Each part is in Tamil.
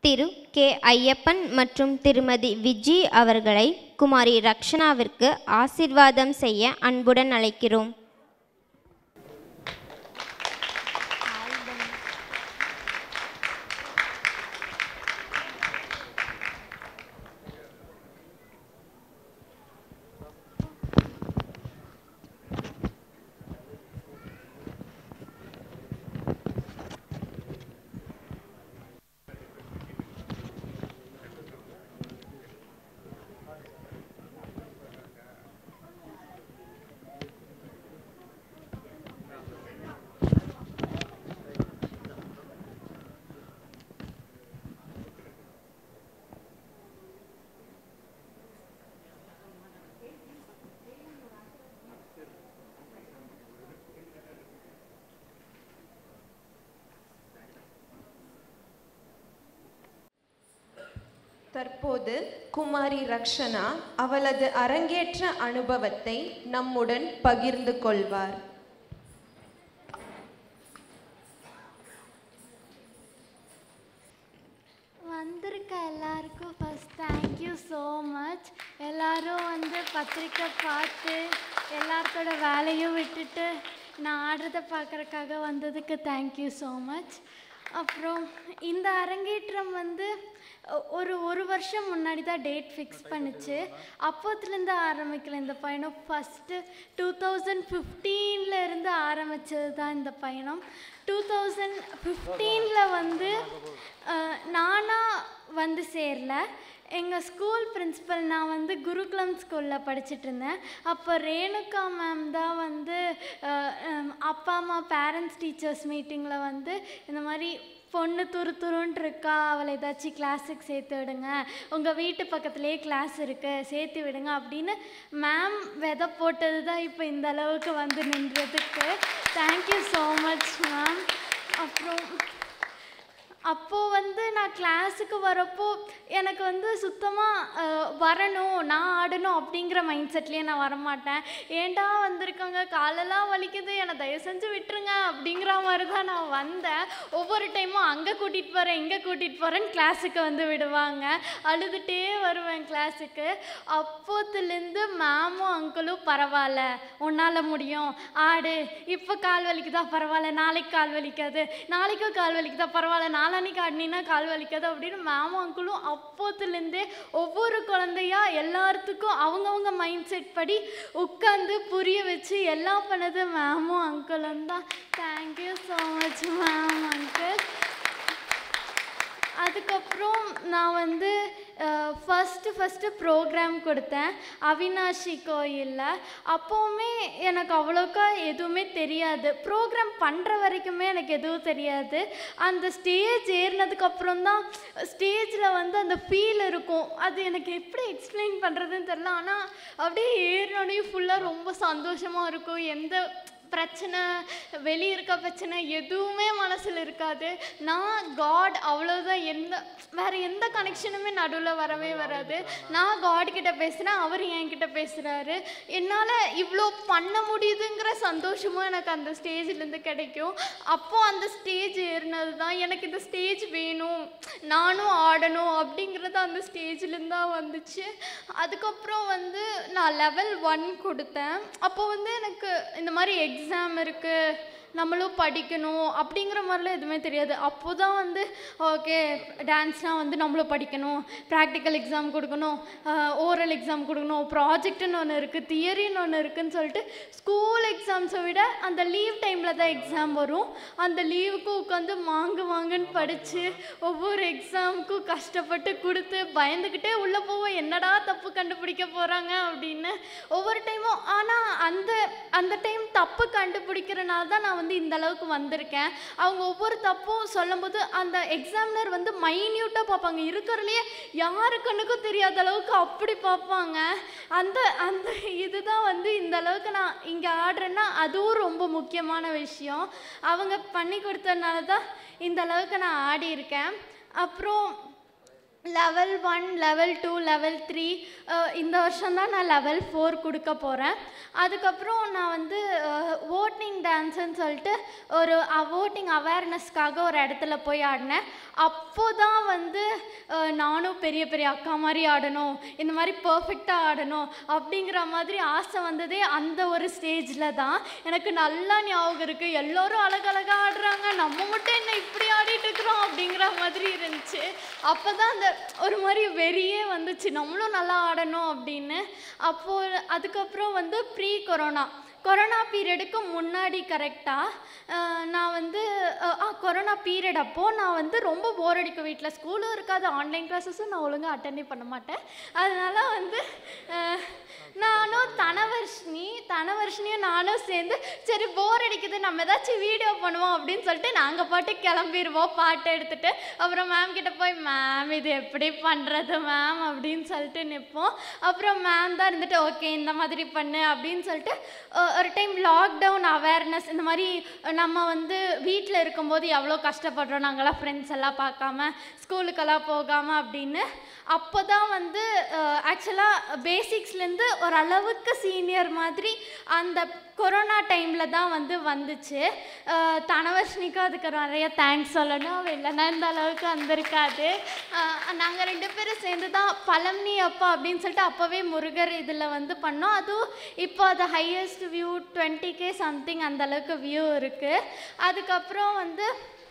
திரு கே ஐயப்பன் மற்றும் திருமதி விஜி அவர்களை குமாரி ரக்ஷனாவிற்கு ஆசிர்வாதம் செய்ய அன்புடன் அழைக்கிறோம் தற்போது குமாரி ரக்ஷனா அவளது அரங்கேற்ற அனுபவத்தை நம்முடன் பகிர்ந்து கொள்வார் வந்திருக்க எல்லாருக்கும் ஃபஸ்ட் தேங்க்யூ ஸோ மச் எல்லாரும் வந்து பத்திரிக்கை பார்த்து எல்லாத்தோட வேலையும் விட்டுட்டு நான் ஆடுறதை பார்க்குறக்காக வந்ததுக்கு தேங்க்யூ ஸோ மச் அப்புறம் இந்த அரங்கேற்றம் வந்து ஒ- ஒரு ஒரு வருஷம் முன்னாடி தான் டேட் ஃபிக்ஸ் பண்ணுச்சு அப்போத்துலேருந்து ஆரம்பிக்கல இந்த பயணம் ஃபஸ்ட்டு டூ தௌசண்ட் ஃபிஃப்டீனில் இருந்து ஆரம்பித்தது தான் இந்த பயணம் டூ தௌசண்ட் ஃபிஃப்டீனில் வந்து அஹ், நானா வந்து சேரல எங்கள் ஸ்கூல் பிரின்சிபல் நான் வந்து குருகுலம் ஸ்கூலில் படிச்சுட்டு இருந்தேன் அப்போ ரேணுகா மேம் தான் வந்து அஹ், ஹம், அப்பா அம்மா பேரண்ட்ஸ் டீச்சர்ஸ் மீட்டிங்கில் வந்து இந்த மாதிரி பொண்ணு துரு துருன்ட்டு இருக்கா அவளை ஏதாச்சும் கிளாஸுக்கு சேர்த்து விடுங்க உங்கள் வீட்டு பக்கத்துலேயே கிளாஸ் இருக்குது சேர்த்து விடுங்க அப்படின்னு மேம் விதை போட்டது தான் இப்போ இந்த அளவுக்கு வந்து நின்றதுக்கு தேங்க்யூ ஸோ மச் மேம் அப்புறம் அப்போது வந்து நான் கிளாஸுக்கு வரப்போ எனக்கு வந்து சுத்தமாக வரணும் நான் ஆடணும் அப்படிங்கிற மைண்ட் செட்லேயே நான் வரமாட்டேன் ஏன்டா வந்திருக்காங்க காலெல்லாம் வலிக்குது என்னை தயவு செஞ்சு விட்டுருங்க அப்படிங்கிற மாதிரி தான் நான் வந்தேன் ஒவ்வொரு டைமும் அங்கே கூட்டிகிட்டு போகிறேன் இங்கே கூட்டிகிட்டு போகிறேன்னு கிளாஸுக்கு வந்து விடுவாங்க அழுதுகிட்டே வருவேன் கிளாஸுக்கு அப்போத்துலேருந்து மேமும் அங்கிளும் பரவாயில்ல உன்னால் முடியும் ஆடு இப்போ கால் வலிக்குதா பரவாயில்ல நாளைக்கு கால் வலிக்காது நாளைக்கும் கால் வலிக்குதா பரவாயில்ல நாளான்னைக்கு ஆடினீன்னா கால் வலிக்காது அப்படின்னு மேமும் அங்கிளும் அப்போத்துலேருந்தே ஒவ்வொரு குழந்தையா எல்லாத்துக்கும் அவங்கவுங்க மைண்ட் செட் படி உட்காந்து புரிய வச்சு எல்லாம் பண்ணது மேமும் அங்கிளும் தான் thank you so much ma'am uncle அதுக்கப்புறம் நான் வந்து ஃபஸ்ட்டு ஃபஸ்ட்டு ப்ரோக்ராம் கொடுத்தேன் அவினாஷி கோயிலில் அப்போவுமே எனக்கு அவ்வளோக்கா எதுவுமே தெரியாது ப்ரோக்ராம் பண்ணுற வரைக்குமே எனக்கு எதுவும் தெரியாது அந்த ஸ்டேஜ் ஏறினதுக்கப்புறம் தான் ஸ்டேஜில் வந்து அந்த ஃபீல் இருக்கும் அது எனக்கு எப்படி எக்ஸ்பிளைன் பண்ணுறதுன்னு தெரில ஆனால் அப்படியே ஏறினோடனே ஃபுல்லாக ரொம்ப சந்தோஷமாக இருக்கும் எந்த பிரச்சனை வெளியே இருக்க பிரச்சனை எதுவுமே மனசில் இருக்காது நான் காட் அவ்வளோதான் எந்த வேறு எந்த கனெக்ஷனுமே நடுவில் வரவே வராது நான் காட் கிட்ட பேசுகிறேன் அவர் என்கிட்ட பேசுகிறாரு என்னால் இவ்வளோ பண்ண முடியுதுங்கிற சந்தோஷமும் எனக்கு அந்த ஸ்டேஜ்லேருந்து கிடைக்கும் அப்போது அந்த ஸ்டேஜ் ஏறினது தான் எனக்கு இந்த ஸ்டேஜ் வேணும் நானும் ஆடணும் அப்படிங்கிறது அந்த ஸ்டேஜ்லேருந்து தான் வந்துச்சு அதுக்கப்புறம் வந்து நான் லெவல் ஒன் கொடுத்தேன் அப்போ வந்து எனக்கு இந்த மாதிரி எக்ஸாம் இருக்குது நம்மளும் படிக்கணும் அப்படிங்கிற மாதிரிலாம் எதுவுமே தெரியாது அப்போ தான் வந்து ஓகே டான்ஸ்னால் வந்து நம்மளும் படிக்கணும் ப்ராக்டிக்கல் எக்ஸாம் கொடுக்கணும் ஓரல் எக்ஸாம் கொடுக்கணும் ப்ராஜெக்ட்னு ஒன்று இருக்குது தியரின்னு ஒன்று இருக்குன்னு சொல்லிட்டு ஸ்கூல் எக்ஸாம்ஸை விட அந்த லீவ் டைமில் தான் எக்ஸாம் வரும் அந்த லீவுக்கும் உட்காந்து மாங்கு மாங்குன்னு படித்து ஒவ்வொரு எக்ஸாமுக்கும் கஷ்டப்பட்டு கொடுத்து பயந்துக்கிட்டே உள்ளே போவோம் என்னடா தப்பு கண்டுபிடிக்க போகிறாங்க அப்படின்னு ஒவ்வொரு டைமும் ஆனால் அந்த அந்த டைம் தப்பு கண்டுபிடிக்கிறனால தான் நான் வந்து இந்த அளவுக்கு வந்திருக்கேன் அவங்க ஒவ்வொரு தப்பும் சொல்லும்போது அந்த எக்ஸாமினர் வந்து மைன்யூட்டாக பார்ப்பாங்க இருக்கிறதுலையே யாரு கண்ணுக்கும் தெரியாத அளவுக்கு அப்படி பார்ப்பாங்க அந்த அந்த இதுதான் வந்து இந்த அளவுக்கு நான் இங்கே ஆடுறேன்னா அதுவும் ரொம்ப முக்கியமான விஷயம் அவங்க பண்ணி கொடுத்ததுனால தான் இந்த அளவுக்கு நான் ஆடி இருக்கேன் அப்புறம் level one level two level three இந்த வருஷம் தான் நான் லெவல் ஃபோர் கொடுக்க போகிறேன் அதுக்கப்புறம் நான் வந்து ஓட்டிங் டான்ஸுன்னு சொல்லிட்டு ஒரு ஓட்டிங் அவேர்னஸ்க்காக ஒரு இடத்துல போய் ஆடினேன் அப்போ தான் வந்து அஹ், நானும் பெரிய பெரிய அக்கா மாதிரி ஆடணும் இந்த மாதிரி பர்ஃபெக்டாக ஆடணும் அப்படிங்கிற மாதிரி ஆசை வந்ததே அந்த ஒரு ஸ்டேஜில் தான் எனக்கு நல்லா ஞாபகம் இருக்குது எல்லோரும் அழகழகாக ஆடுறாங்க நம்ம மட்டும் என்ன இப்படி ஆடிட்டு இருக்கிறோம் அப்படிங்கிற மாதிரி இருந்துச்சு அப்போ தான் அந்த ஒரு மாதிரி வெறியே வந்துச்சு நம்மளும் நல்லா ஆடணும் அப்படின்னு அப்போது அதுக்கப்புறம் வந்து ப்ரீ கொரோனா கொரோனா பீரியடுக்கு முன்னாடி கரெக்டாக நான் வந்து அஹ், ஆ கொரோனா பீரியட் அப்போது நான் வந்து ரொம்ப போர் அடிக்கும் வீட்டில் ஸ்கூலும் இருக்காது ஆன்லைன் கிளாஸஸும் நான் ஒழுங்காக அட்டெண்டே பண்ண மாட்டேன் அதனால வந்து அஹ், நானும் தனவர்ஷினி தனவர்ஷினியும் நானும் சேர்ந்து சரி போர் அடிக்குது நம்ம ஏதாச்சும் வீடியோ பண்ணுவோம் அப்படின்னு சொல்லிட்டு நாங்கள் பாட்டு கிளம்பிடுவோம் பாட்டு எடுத்துட்டு அப்புறம் மேம் கிட்ட போய் மேம் இது எப்படி பண்ணுறது மேம் அப்படின்னு சொல்லிட்டு நிற்போம் அப்புறம் மேம் தான் இருந்துட்டு ஓகே இந்த மாதிரி பண்ணு அப்படின்னு சொல்லிட்டு அஹ், ஒரு டைம் லாக்டவுன் அவேர்னஸ் இந்த மாதிரி நம்ம வந்து வீட்டில் இருக்கும்போது எவ்வளோ கஷ்டப்படுறோம் நாங்களாம் ஃப்ரெண்ட்ஸ் எல்லாம் பார்க்காம ஸ்கூலுக்கெல்லாம் போகாமல் அப்படின்னு அப்போ தான் வந்து ஆக்சுவலாக பேசிக்ஸ்லேருந்து ஓரளவுக்கு சீனியர் மாதிரி அந்த கொரோனா டைமில் தான் வந்து வந்துச்சு அஹ், தனவர்ஷினிக்கு அதுக்கு நிறைய தேங்க்ஸ் சொல்லணும் அவள் இல்லைன்னா இந்த அளவுக்கு வந்திருக்காது நாங்கள் ரெண்டு பேரும் சேர்ந்து தான் பழனி அப்பா அப்படின்னு சொல்லிட்டு அப்போவே முருகர் இதில் வந்து பண்ணோம் அதுவும் இப்போ அது highest view twenty K something அந்த அளவுக்கு வியூ இருக்குது அதுக்கப்புறம் வந்து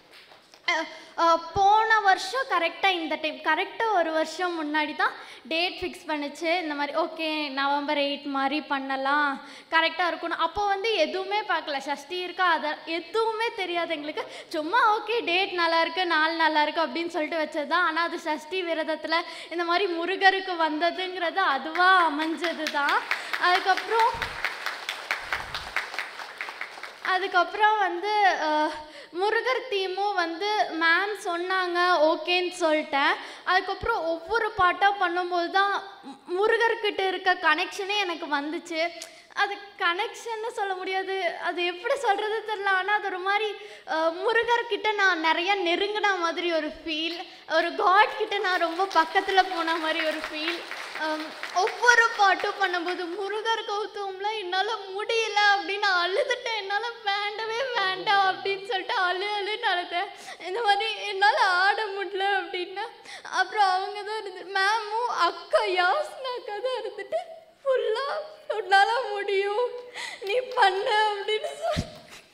அஹ், அஹ், போன வருஷம் கரெக்டாக இந்த டைம் கரெக்டாக ஒரு வருஷம் முன்னாடி தான் டேட் ஃபிக்ஸ் பண்ணுச்சு இந்த மாதிரி ஓகே நவம்பர் எயிட் மாதிரி பண்ணலாம் கரெக்டாக இருக்கணும் அப்போ வந்து எதுவுமே பார்க்கல சஷ்டி இருக்கா அதை எதுவுமே தெரியாது எங்களுக்கு சும்மா ஓகே டேட் நல்லா இருக்கு நாள் நல்லா இருக்கு அப்படின்னு சொல்லிட்டு வச்சது தான் ஆனால் அது சஷ்டி விரதத்தில் இந்த மாதிரி முருகருக்கு வந்ததுங்கிறது அதுவாக அமைஞ்சது தான் அதுக்கப்புறம் அதுக்கப்புறம் வந்து அஹ், முருகர் தீமும் வந்து மேம் சொன்னாங்க ஓகேன்னு சொல்லிட்டேன் அதுக்கப்புறம் ஒவ்வொரு பாட்டாக பண்ணும்போது தான் மு- முருகர்கிட்ட இருக்க கனெக்ஷனே எனக்கு வந்துச்சு அது கனெக்ஷன்னு சொல்ல முடியாது அது எப்படி சொல்கிறது தெரில ஆனால் அது ஒரு மாதிரி அஹ், முருகர்கிட்ட நான் நிறைய நெருங்கின மாதிரி ஒரு ஃபீல் ஒரு காட் கிட்ட நான் ரொம்ப பக்கத்தில் போன மாதிரி ஒரு ஃபீல் ஒவ்வொரு பாட்டும் பண்ணும்போது முருகர் கௌதம்ல என்னால் முடியல அப்படின்னு அழுதுட்டேன் என்னால் வேண்டவே வேண்டாம் அப்படின்னு சொல்லிட்டு அழு அழுன்னு அழுதேன் இந்த மாதிரி என்னால் ஆட முடியல அப்படின்னா அப்புறம் அவங்க தான் இருந்து மேமும் அக்கா யாஸ்னாக்கா தான் இருந்துட்டு ஃபுல்லாக உன்னால் முடியும் நீ பண்ண அப்படின்னு சொல்லி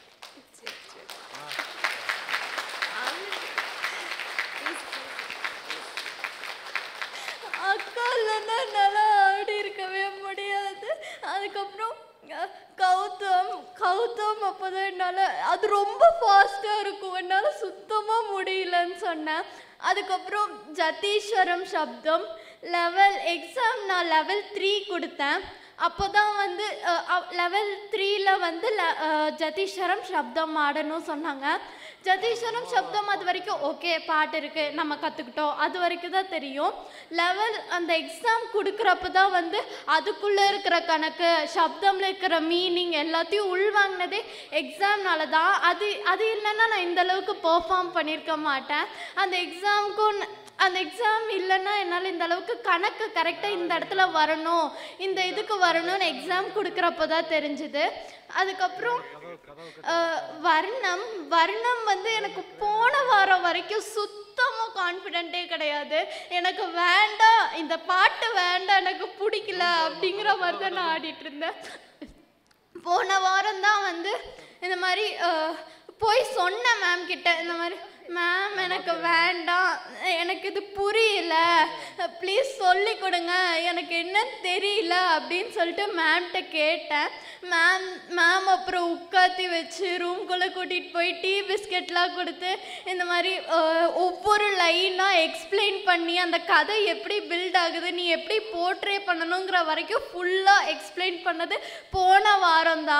அக்கா இல்லைன்னா என்னால் ஆடி இருக்கவே முடியாது அதுக்கப்புறம் அஹ், கௌதம் கௌதம் அப்போ தான் என்னால் அது ரொம்ப ஃபாஸ்ட்டாக இருக்கும் என்னால் சுத்தமாக முடியலன்னு சொன்னேன் அதுக்கப்புறம் ஜதீஸ்வரம் சப்தம் லெவல் எக்ஸாம் நான் லெவல் த்ரீ கொடுத்தேன் அப்போ தான் வந்து லெவல் த்ரீல வந்து ல- அஹ், ஜதீஸ்வரம் சப்தம் ஆடணும் சொன்னாங்க ஜதீஸ்வரம் சப்தம் அது வரைக்கும் ஓகே பாட்டு இருக்கு நம்ம கற்றுக்கிட்டோம் அது வரைக்கும் தான் தெரியும் லெவல் அந்த எக்ஸாம் கொடுக்குறப்ப தான் வந்து அதுக்குள்ளே இருக்கிற கணக்கு சப்தம்ல இருக்கிற மீனிங் எல்லாத்தையும் உள்வாங்கினதே எக்ஸாம்னால தான் அது அது இல்லைன்னா நான் இந்த அளவுக்கு பெர்ஃபார்ம் பண்ணியிருக்க மாட்டேன் அந்த எக்ஸாமுக்கும் அந்த எக்ஸாம் இல்லைன்னா என்னால் இந்த அளவுக்கு கணக்கு கரெக்டாக இந்த இடத்துல வரணும் இந்த இதுக்கு வரணும்னு எக்ஸாம் கொடுக்குறப்ப தான் தெரிஞ்சுது அதுக்கப்புறம் அஹ், வர்ணம் வர்ணம் வந்து எனக்கு போன வாரம் வரைக்கும் சுத்தமாக கான்ஃபிடென்ட்டே கிடையாது எனக்கு வேண்டாம் இந்த பாட்டு வேண்டாம் எனக்கு பிடிக்கல அப்படிங்கிற மாதிரி தான் நான் ஆடிட்டு இருந்தேன் போன வாரம் தான் வந்து இந்த மாதிரி அஹ், போய் சொன்னேன் மேம் கிட்ட இந்த மாதிரி மேம் எனக்கு வேண்டாம் எனக்கு இது புரியல ப்ளீஸ் சொல்லி கொடுங்க எனக்கு என்ன தெரியல அப்படின்னு சொல்லிட்டு மேம்கிட்ட கேட்டேன் மேம் மேம் அப்புறம் உட்காத்தி வச்சு ரூம்குள்ளே கூட்டிகிட்டு போய் டீ பிஸ்கெட்லாம் கொடுத்து இந்த மாதிரி அஹ், ஒவ்வொரு லைனாக எக்ஸ்பிளைன் பண்ணி அந்த கதை எப்படி பில்ட் ஆகுது நீ எப்படி போர்ட்ரே பண்ணணுங்கிற வரைக்கும் ஃபுல்லாக எக்ஸ்பிளைன் பண்ணது போன வாரம் தான்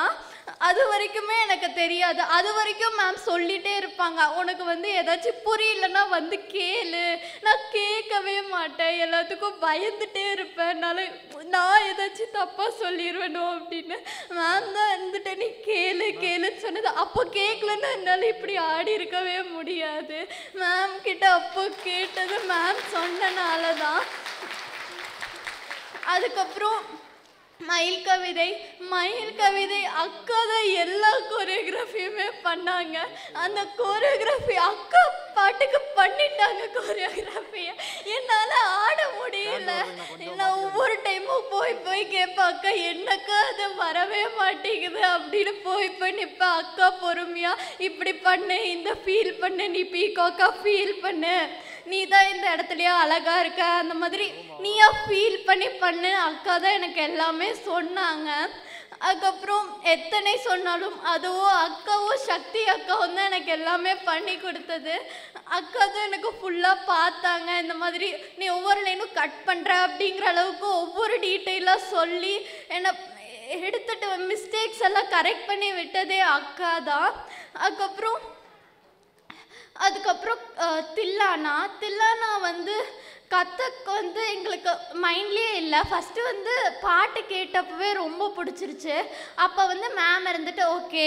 அது வரைக்குமே எனக்கு தெரியாது அது வரைக்கும் மேம் சொல்லிட்டே இருப்பாங்க உனக்கு வந்து ஏதாச்சும் புரியலன்னா வந்து கேளு நான் கேட்கவே மாட்டேன் எல்லாத்துக்கும் பயந்துட்டே இருப்பேன் என்னால் நான் ஏதாச்சும் தப்பாக சொல்லிடுவேனோ அப்படின்னு மேம் தான் இருந்துட்டு நீ கேளு கேளுன்னு சொன்னது அப்போ கேட்கலன்னா என்னால் இப்படி ஆடி இருக்கவே முடியாது மேம் கிட்ட அப்போ கேட்டது மேம் சொன்னனால தான் அதுக்கப்புறம் மயில் கவிதை மயில் கவிதை அக்கா தான் எல்லா கோரியோகிராஃபியுமே பண்ணாங்க அந்த கோரியோகிராஃபி அக்கா பாட்டுக்கு பண்ணிட்டாங்க கோரியோகிராஃபியை என்னால் ஆட முடியல நான் ஒவ்வொரு டைமும் போய் போய் கேட்பேன் அக்கா என்னக்கா அது வரவே மாட்டேங்குது அப்படின்னு போய் போய் நிற்பேன் அக்கா பொறுமையா இப்படி பண்ணு இந்த ஃபீல் பண்ணு நீ பீகாக்கா ஃபீல் பண்ணு நீ தான் இந்த இடத்துலயே அழகா இருக்க அந்த மாதிரி நீயா ஃபீல் பண்ணி பண்ணு அக்கா தான் எனக்கு எல்லாமே சொன்னாங்க அதுக்கப்புறம் எத்தனை சொன்னாலும் அதுவோ அக்காவோ சக்தி அக்காவும் தான் எனக்கு எல்லாமே பண்ணி கொடுத்தது அக்கா தான் எனக்கு ஃபுல்லாக பார்த்தாங்க இந்த மாதிரி நீ ஒவ்வொரு லைனும் கட் பண்ணுற அப்படிங்கிற அளவுக்கு ஒவ்வொரு டீட்டெயிலாக சொல்லி என்னை எடுத்துட்டு மிஸ்டேக்ஸ் எல்லாம் கரெக்ட் பண்ணி விட்டதே அக்கா தான் அதுக்கப்புறம் அதுக்கப்புறம் அஹ், தில்லானா தில்லானா வந்து கத்தக் வந்து எங்களுக்கு மைண்ட்லேயே இல்லை ஃபஸ்ட்டு வந்து பாட்டு கேட்டப்பவே ரொம்ப பிடிச்சிருச்சு அப்போ வந்து மேம் இருந்துட்டு ஓகே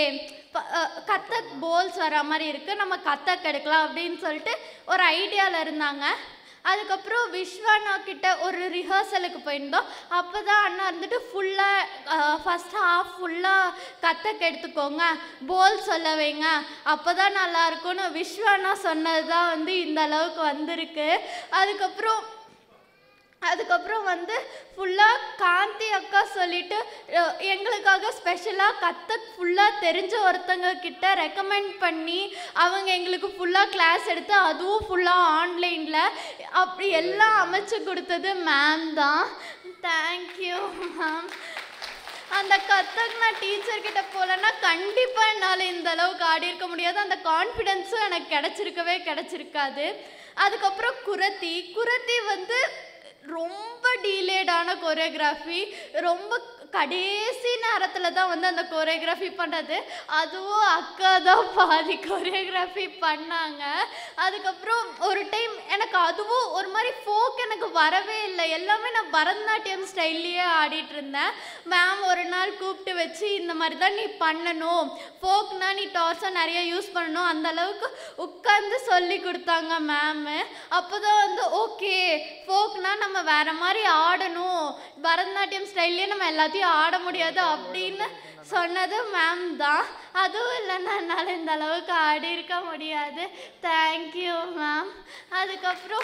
கத்தக் போல்ஸ் வர மாதிரி இருக்குது நம்ம கத்தக் எடுக்கலாம் அப்படின்னு சொல்லிட்டு ஒரு ஐடியாவில் இருந்தாங்க அதுக்கப்புறம் விஸ்வானா கிட்ட ஒரு ரிஹர்சலுக்கு போயிருந்தோம் அப்போ தான் அண்ணா இருந்துட்டு ஃபுல்லாக ஃபஸ்ட் ஹாஃப் ஃபுல்லாக கத்தக்கு எடுத்துக்கோங்க போல் சொல்ல வைங்க அப்போ தான் நல்லா இருக்கும்னு விஸ்வானா சொன்னது தான் வந்து இந்த அளவுக்கு வந்திருக்கு அதுக்கப்புறம் அதுக்கப்புறம் வந்து ஃபுல்லாக காந்தி அக்கா சொல்லிட்டு அஹ், எங்களுக்காக ஸ்பெஷலாக கத்தக் ஃபுல்லாக தெரிஞ்ச ஒருத்தங்க கிட்ட ரெக்கமெண்ட் பண்ணி அவங்க எங்களுக்கு ஃபுல்லாக கிளாஸ் எடுத்து அதுவும் ஃபுல்லாக ஆன்லைனில் அப்படி எல்லாம் அமைச்சு கொடுத்தது மேம் தான் தேங்க்யூ மேம் அந்த கத்தக் நான் டீச்சர் கிட்ட போகலன்னா கண்டிப்பாக என்னால் இந்த அளவுக்கு ஆடி இருக்க முடியாது அந்த கான்ஃபிடென்ஸும் எனக்கு கிடச்சிருக்கவே கிடச்சிருக்காது அதுக்கப்புறம் குரத்தி குரத்தி வந்து ரொம்ப டீலேடான கோரியோகிராஃபி ரொம்ப கடைசி நேரத்தில் தான் வந்து அந்த கோரியோகிராஃபி பண்ணது அதுவும் அக்கா தான் பாதி கோரியோகிராஃபி பண்ணாங்க அதுக்கப்புறம் ஒரு டைம் எனக்கு அதுவும் ஒரு மாதிரி ஃபோக் எனக்கு வரவே இல்லை எல்லாமே நான் பரதநாட்டியம் ஸ்டைல்லையே ஆடிட்டு இருந்தேன் மேம் ஒரு நாள் கூப்பிட்டு வச்சு இந்த மாதிரி தான் நீ பண்ணணும் ஃபோக்னா நீ டார்ஸை நிறைய யூஸ் பண்ணணும் அந்த அளவுக்கு உட்காந்து சொல்லி கொடுத்தாங்க மேமு அப்போ தான் வந்து ஓகே ஃபோக்னா நம்ம வேற மாதிரி ஆடணும் பரதநாட்டியம் ஸ்டைல்லே நம்ம எல்லாத்தையும் ஆட முடியாது அப்படின்னு சொன்னது மேம் தான் அதுவும் இல்லைன்னா என்னால் இந்த அளவுக்கு ஆடி இருக்க முடியாது தேங்க்யூ மேம் அதுக்கப்புறம்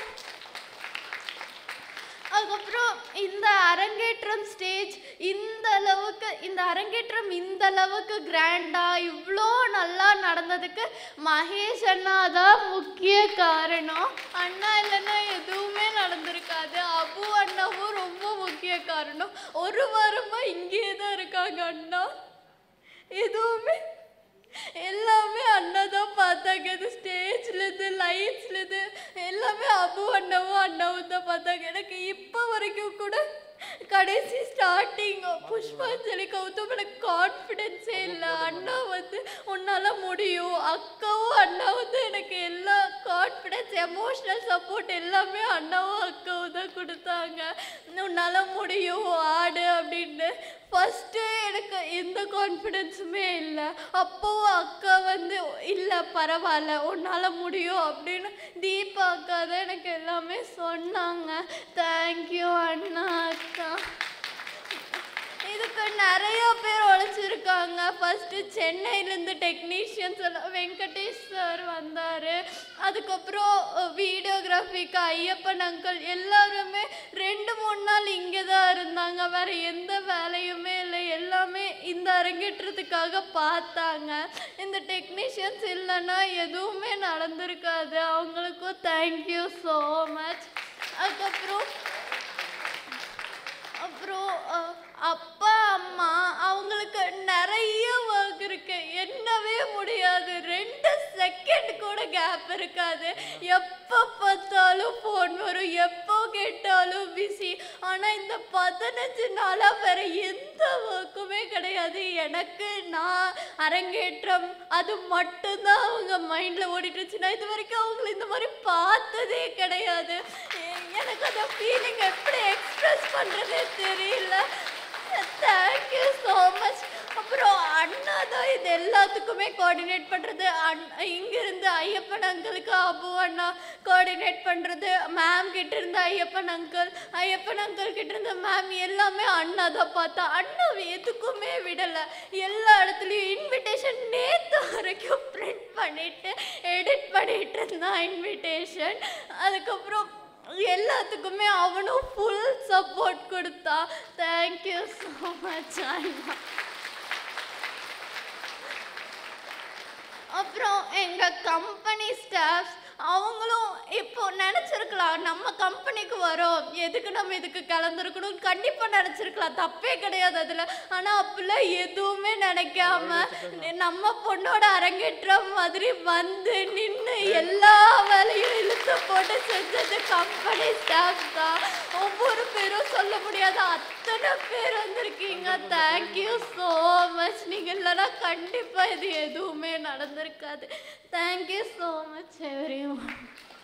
அதுக்கப்புறம் இந்த அரங்கேற்றம் ஸ்டேஜ் இந்த அளவுக்கு இந்த அரங்கேற்றம் இந்த அளவுக்கு கிராண்டாக இவ்வளோ நல்லா நடந்ததுக்கு மகேஷ் அண்ணா தான் முக்கிய காரணம் அண்ணா இல்லைன்னா எதுவுமே நடந்திருக்காது அபு அண்ணாவும் ரொம்ப முக்கிய காரணம் ஒரு வாரமாக இங்கேயே தான் இருக்காங்க அண்ணா எதுவுமே எல்லாமே அண்ணா தான் பார்த்தாங்க இது ஸ்டேஜ்லேருந்து லைட்ஸ்லேருந்து எல்லாமே அபு அண்ணாவும் அண்ணாவும் தான் பார்த்தாங்க எனக்கு இப்போ வரைக்கும் கூட கடைசி ஸ்டார்டிங் புஷ்பாஞ்சலி கௌதம் எனக்கு கான்ஃபிடென்ஸே இல்லை அண்ணா வந்து உன்னால் முடியும் அக்காவும் அண்ணா வந்து எனக்கு எல்லா கான்ஃபிடென்ஸ் எமோஷ்னல் சப்போர்ட் எல்லாமே அண்ணாவும் அக்காவும் தான் கொடுத்தாங்க உன்னால் முடியும் ஆடு அப்படின்னு ஃபஸ்ட்டு எனக்கு எந்த கான்ஃபிடென்ஸுமே இல்லை அப்போவும் அக்கா வந்து இல்லை பரவாயில்ல உன்னால் முடியும் அப்படின்னு தீபா அக்கா தான் எனக்கு எல்லாமே சொன்னாங்க தேங்க்யூ அண்ணா அக்கா இதுக்கு நிறைய பேர் உழைச்சிருக்காங்க ஃபஸ்ட்டு சென்னையிலேருந்து டெக்னீஷியன்ஸ் எல்லாம் வெங்கடேஷ் சார் வந்தார் அதுக்கப்புறம் வீடியோகிராஃபிக்கு ஐயப்பன் அங்கிள் எல்லாருமே ரெண்டு மூணு நாள் இங்கே தான் இருந்தாங்க வேறு எந்த வேலையுமே இல்லை எல்லாமே இந்த அரங்கேற்றத்துக்காக பார்த்தாங்க இந்த டெக்னீஷியன்ஸ் இல்லைன்னா எதுவுமே நடந்திருக்காது அவங்களுக்கும் தேங்க்யூ ஸோ மச் அதுக்கப்புறம் அப்புறம் அஹ், அப்பா அம்மா அவங்களுக்கு நிறைய ஒர்க் இருக்கு எண்ணவே முடியாது ரெண்டு செகண்ட் கூட கேப் இருக்காது எப்போ பார்த்தாலும் கேட்டாலும் ஃபோன் வரும் எப்போ கேட்டாலும் பிஸி ஆனால் இந்த பதினஞ்சு நாளாக வேற எந்த ஒர்க்குமே கிடையாது எனக்கு நான் அரங்கேற்றம் அது மட்டும்தான் அவங்க மைண்டில் ஓடிட்டு இருந்துச்சு நான் இது வரைக்கும் அவங்கள இந்த மாதிரி பார்த்ததே கிடையாது எ- எனக்கு அந்த ஃபீலிங் எப்படி எக்ஸ்பிரஸ் பண்ணுறதே தெரியல தேங்க்யூ ஸோ மச் அப்புறம் அண்ணா தான் இது எல்லாத்துக்குமே கோஆர்டினேட் பண்ணுறது அண் இங்கிருந்து ஐயப்பன் அங்கிளுக்கு அபு அண்ணா கோஆர்டினேட் பண்ணுறது மேம் கிட்ட இருந்து ஐயப்பன் அங்கிள் ஐயப்பன் அங்கிள் கிட்ட இருந்து மேம் எல்லாமே அண்ணா தான் பார்த்தா அண்ணா எதுக்குமே விடலை எல்லா இடத்துலையும் இன்விடேஷன் நேற்று வரைக்கும் பிரிண்ட் பண்ணிட்டு எடிட் பண்ணிட்டு இருந்தான் இன்விடேஷன் அதுக்கப்புறம் எல்லாத்துக்குமே அவனும் ஃபுல் சப்போர்ட் கொடுத்தா தேங்க்யூ ஸோ மச் அண்ணா அப்புறம் எங்கள் கம்பெனி ஸ்டாஃப்ஸ் அவங்களும் இப்போ நினச்சிருக்கலாம் நம்ம கம்பெனிக்கு வரோம் எதுக்கு நம்ம இதுக்கு கலந்துருக்கணும் கண்டிப்பாக நினச்சிருக்கலாம் தப்பே கிடையாது அதில் ஆனால் அப்படிலாம் எதுவுமே நினைக்காம நம்ம பொண்ணோட அரங்கேற்றம் மாதிரி வந்து நின்று எல்லா வேலையும் இழுத்து போட்டு செஞ்சது கம்பெனி ஸ்டாஃப் தான் ஒவ்வொரு பேரும் சொல்ல முடியாத அத்தனை பேர் வந்திருக்கீங்க தேங்க்யூ ஸோ மச் நீங்கள் இல்லைன்னா கண்டிப்பாக இது எதுவுமே நடந்திருக்காது thank you so much every one